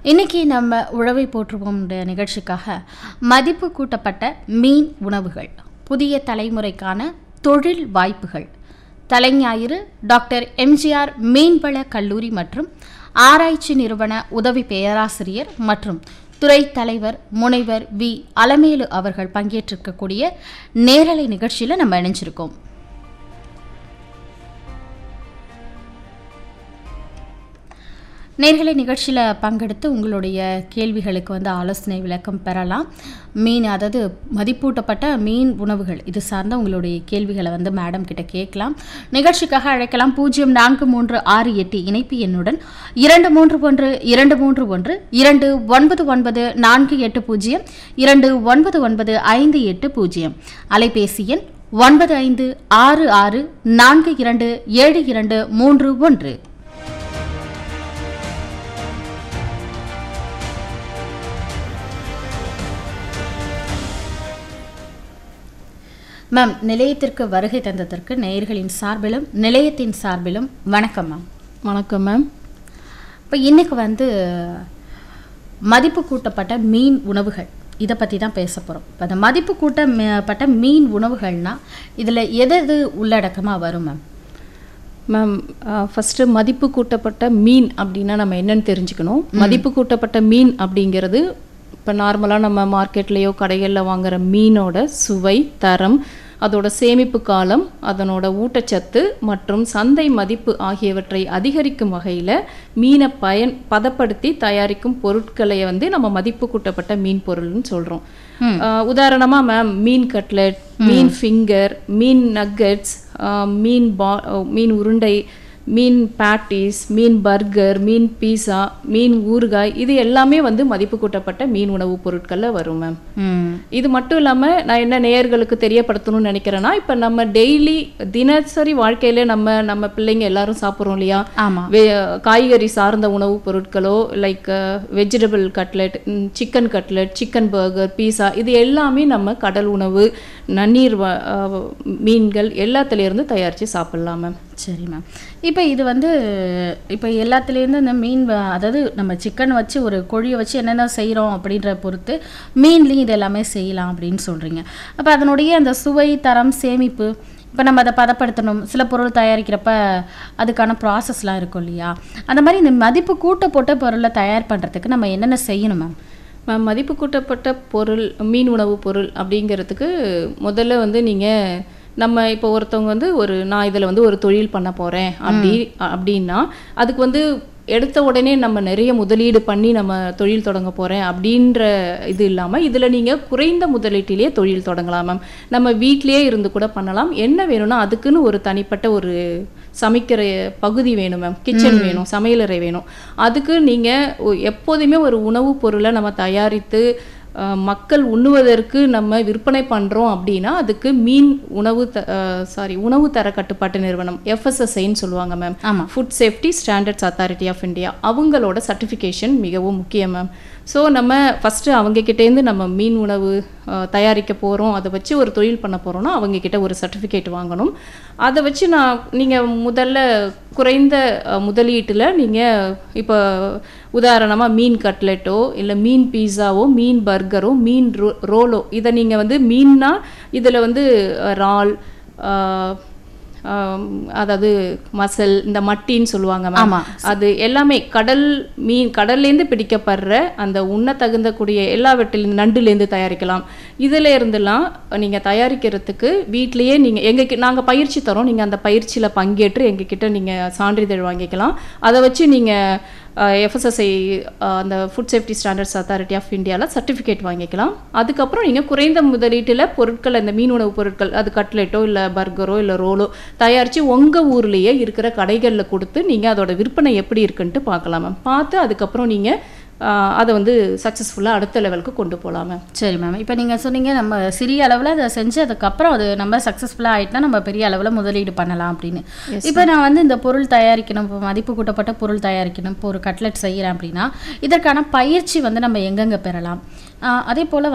இன்னைக்கு நம்ம உழவை போற்றுவோம் நிகழ்ச்சிக்காக மதிப்பு கூட்டப்பட்ட மீன் உணவுகள் புதிய தலைமுறைக்கான தொழில் வாய்ப்புகள் தலைஞாயிறு டாக்டர் எம்ஜிஆர் மீன்வள கல்லூரி மற்றும் ஆராய்ச்சி நிறுவன உதவி பேராசிரியர் மற்றும் துறை தலைவர் முனைவர் வி அலமேலு அவர்கள் பங்கேற்றிருக்கக்கூடிய நேரலை நிகழ்ச்சியில் நம்ம இணைஞ்சிருக்கோம் நேர்களை நிகழ்ச்சியில் பங்கெடுத்து உங்களுடைய கேள்விகளுக்கு வந்து ஆலோசனை விளக்கம் பெறலாம் மீன் அதாவது மதிப்பூட்டப்பட்ட மீன் உணவுகள் இது சார்ந்த உங்களுடைய கேள்விகளை வந்து மேடம் கிட்ட கேட்கலாம் நிகழ்ச்சிக்காக அழைக்கலாம் பூஜ்ஜியம் நான்கு மூன்று ஆறு எட்டு இணைப்பு எண்ணுடன் இரண்டு மூன்று ஒன்று இரண்டு மூன்று ஒன்று இரண்டு ஒன்பது ஒன்பது நான்கு எட்டு பூஜ்ஜியம் இரண்டு ஒன்பது ஒன்பது ஐந்து எட்டு பூஜ்ஜியம் அலைபேசி எண் ஒன்பது ஐந்து ஆறு ஆறு நான்கு இரண்டு ஏழு இரண்டு மூன்று ஒன்று மேம் நிலையத்திற்கு வருகை தந்ததற்கு நேயர்களின் சார்பிலும் நிலையத்தின் சார்பிலும் வணக்கம் மேம் வணக்கம் மேம் இப்போ இன்னைக்கு வந்து மதிப்பு கூட்டப்பட்ட மீன் உணவுகள் இதை பற்றி தான் பேச போகிறோம் இப்போ அந்த மதிப்பு கூட்டப்பட்ட மீன் உணவுகள்னா இதில் எது எது உள்ளடக்கமாக வரும் மேம் மேம் ஃபஸ்ட்டு மதிப்பு கூட்டப்பட்ட மீன் அப்படின்னா நம்ம என்னன்னு தெரிஞ்சுக்கணும் மதிப்பு கூட்டப்பட்ட மீன் அப்படிங்கிறது இப்போ நார்மலாக நம்ம மார்க்கெட்லேயோ கடைகளில் வாங்குற மீனோட சுவை தரம் அதோட சேமிப்பு காலம் அதனோட ஊட்டச்சத்து மற்றும் சந்தை மதிப்பு ஆகியவற்றை அதிகரிக்கும் வகையில் மீனை பயன் பதப்படுத்தி தயாரிக்கும் பொருட்களை வந்து நம்ம மதிப்பு கூட்டப்பட்ட மீன் பொருள்னு சொல்கிறோம் உதாரணமாக மேம் மீன் கட்லெட் மீன் ஃபிங்கர் மீன் நக்கட்ஸ் மீன் பா மீன் உருண்டை மீன் பேட்டிஸ் மீன் பர்கர் மீன் பீஸா மீன் ஊறுகாய் இது எல்லாமே வந்து மதிப்பு கூட்டப்பட்ட மீன் உணவுப் பொருட்களில் வரும் மேம் ம் இது மட்டும் இல்லாமல் நான் என்ன நேயர்களுக்கு தெரியப்படுத்தணும்னு நினைக்கிறேன்னா இப்போ நம்ம டெய்லி தினசரி வாழ்க்கையில நம்ம நம்ம பிள்ளைங்க எல்லாரும் சாப்பிட்றோம் இல்லையா ஆமாம் வே காய்கறி சார்ந்த உணவுப் பொருட்களோ like vegetable cutlet chicken cutlet chicken burger pizza இது எல்லாமே நம்ம கடல் உணவு நன்னீர் வ- அஹ், மீன்கள் எல்லாத்துலேருந்து தயாரித்து சாப்பிட்லாம் மேம் சரி மேம் இப்போ இது வந்து இப்போ எல்லாத்துலேருந்து இந்த மீன் வ- அதாவது நம்ம சிக்கன் வச்சு ஒரு கோழியை வச்சு என்னென்ன செய்கிறோம் அப்படின்ற பொறுத்து மீன்லேயும் இது எல்லாமே செய்யலாம் அப்படின்னு சொல்கிறீங்க அப்போ அதனுடைய அந்த சுவை தரம் சேமிப்பு இப்போ நம்ம அதை பதப்படுத்தணும் சில பொருள் தயாரிக்கிறப்ப அதுக்கான ப்ராசஸ்லாம் இருக்கும் இல்லையா அந்த மாதிரி இந்த மதிப்பு கூட்ட போட்ட பொருளை தயார் பண்ணுறதுக்கு நம்ம என்னென்ன செய்யணும் மேம் மேம் மதிப்பு கூட்டப்பட்ட பொருள் மீன் உணவு பொருள் அப்படிங்கிறதுக்கு முதல்ல வந்து நீங்கள் நம்ம இப்போ ஒருத்தவங்க வந்து ஒரு நான் இதில் வந்து ஒரு தொழில் பண்ண போகிறேன் அப்படி அப்படின்னா அதுக்கு வந்து எடுத்த உடனே நம்ம நிறைய முதலீடு பண்ணி நம்ம தொழில் தொடங்க போகிறேன் அப்படின்ற இது இல்லாமல் இதில் நீங்கள் குறைந்த முதலீட்டிலேயே தொழில் தொடங்கலாம் மேம் நம்ம வீட்டிலேயே இருந்து கூட பண்ணலாம் என்ன வேணும்னா அதுக்குன்னு ஒரு தனிப்பட்ட ஒரு சமைக்கிற பகுதி வேணும் மேம் கிச்சன் வேணும் சமையலறை வேணும் அதுக்கு நீங்கள் எப்போதுமே ஒரு உணவுப் பொருளை நம்ம தயாரித்து அஹ், மக்கள் உண்ணுவதற்கு நம்ம விற்பனை பண்ணுறோம் அப்படின்னா அதுக்கு மீன் உணவு த சாரி உணவு தர கட்டுப்பாட்டு நிறுவனம் எஃப்எஸ்எஸ்ஐன்னு சொல்லுவாங்க மேம் ஆமாம் food safety standards authority of India அவங்களோட சர்டிஃபிகேஷன் மிகவும் முக்கியம் மேம் ஸோ நம்ம ஃபஸ்ட்டு அவங்கக்கிட்டேருந்து நம்ம மீன் உணவு அஹ், தயாரிக்க போகிறோம் அதை வச்சு ஒரு தொழில் பண்ண போகிறோம்னா அவங்கக்கிட்ட ஒரு சர்டிஃபிகேட் வாங்கணும் அதை வச்சு நான் நீங்கள் முதல்ல குறைந்த முதலீட்டில் நீங்கள் இப்போ உதாரணமாக மீன் கட்லெட்டோ இல்லை மீன் பீஸாவோ மீன் பர்கரோ மீன் ரோ ரோலோ இதை நீங்கள் வந்து மீன்னா இதில் வந்து அஹ், இறால் அஹ், ஆம், அதாவது மசல் இந்த மட்டின்னு சொல்லுவாங்க ma'am. ஆமா. அது எல்லாமே கடல் மீன் கடல்லேருந்து பிடிக்கப்படுற அந்த உண்ண தகுந்தக்கூடிய எல்லாவற்றிலும் நண்டுலேருந்து தயாரிக்கலாம் இதில் இருந்தெல்லாம் நீங்கள் தயாரிக்கிறதுக்கு வீட்லேயே நீங்கள் எங்கள் நாங்கள் பயிற்சி தரோம் நீங்கள் அந்த பயிற்சியில் பங்கேற்று எங்ககிட்ட நீங்கள் சான்றிதழ் வாங்கிக்கலாம் அதை வச்சு நீங்கள் எஃப்எஸ்எஸ்ஐ அந்த food safety standards authority of இந்தியாவில் சர்டிஃபிகேட் வாங்கிக்கலாம் அதுக்கப்புறம் நீங்கள் குறைந்த முதலீட்டில் பொருட்கள் இந்த மீன் உணவு பொருட்கள் அது கட்லெட்டோ இல்லை பர்கரோ இல்லை ரோலோ தயாரித்து உங்கள் ஊர்லேயே இருக்கிற கடைகளில் கொடுத்து நீங்கள் அதோட விற்பனை எப்படி இருக்குன்ட்டு பார்க்கலாம் மேம் பார்த்து அதுக்கப்புறம் நீங்கள் அதை வந்து சக்ஸஸ்ஃபுல்லாக அடுத்த லெவலுக்கு கொண்டு போகலாம் மேம் சரி மேம் இப்போ நீங்கள் சொன்னீங்க நம்ம சிறிய அளவில் அதை செஞ்சு அதுக்கப்புறம் அது நம்ம சக்ஸஸ்ஃபுல்லாக ஆயிட்டுனா நம்ம பெரிய அளவில் முதலீடு பண்ணலாம் அப்படின்னு இப்போ நான் வந்து இந்த பொருள் தயாரிக்கணும் இப்போ மதிப்பு கூட்டப்பட்ட பொருள் தயாரிக்கணும் இப்போ ஒரு கட்லெட் செய்கிறேன் அப்படின்னா இதற்கான பயிற்சி வந்து நம்ம எங்கெங்கே பெறலாம் ஆஹ் அதே போல்